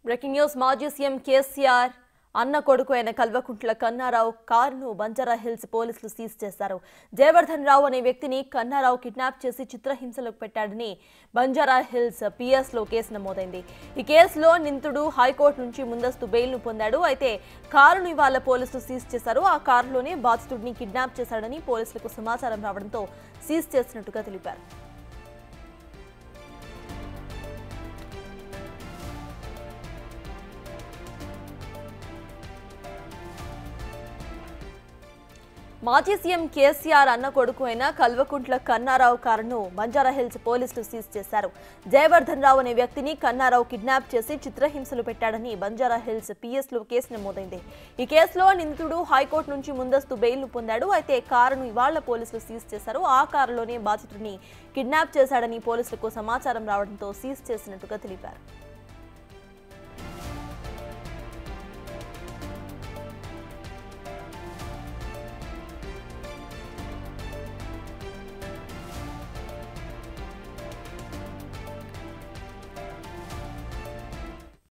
breaking news మాజీ CM KCR అన్న కొడుకు అయిన కల్వకుంట్ల కన్నారావు కారును బంజారా హిల్స్ పోలీసులు సీజ్ చేశారు జయవర్ధన్ రావు అనే వ్యక్తిని కన్నారావు కిడ్నాప్ చేసి చిత్రహింసలకు పెట్టాడని బంజారా హిల్స్ పిఎస్ లో కేసు నమోదైంది ఈ కేసులో నిందితుడు హైకోర్టు నుంచి ముందస్తు బెయిల్ను పొందాడు అయితే కారును ఇవాళ పోలీసులు సీజ్ చేశారు ఆ కారులోనే బాధితుడిని కిడ్నాప్ చేశాడని పోలీసులకు సమాచారం రావడంతో సీజ్ చేసినట్టుగా తెలిపారు మాజీ సీఎం కేసీఆర్ అన్న కొడుకు అయిన కల్వకుంట్ల కన్నారావు కారును బంజారా హిల్స్ పోలీసులు సీజ్ చేశారు జయవర్ధన్ రావు అనే వ్యక్తిని కన్నారావు కిడ్నాప్ చేసి చిత్రహింసలు పెట్టాడని బంజారా హిల్స్ పిఎస్ లో కేసు నమోదైంది ఈ కేసులో నిందితుడు హైకోర్టు నుంచి ముందస్తు బెయిల్ పొందాడు అయితే కారును ఇవాళ పోలీసులు సీజ్ చేశారు ఆ కారులోనే బాధితుడిని కిడ్నాప్ చేశాడని పోలీసులకు సమాచారం రావడంతో సీజ్ చేసినట్టుగా తెలిపారు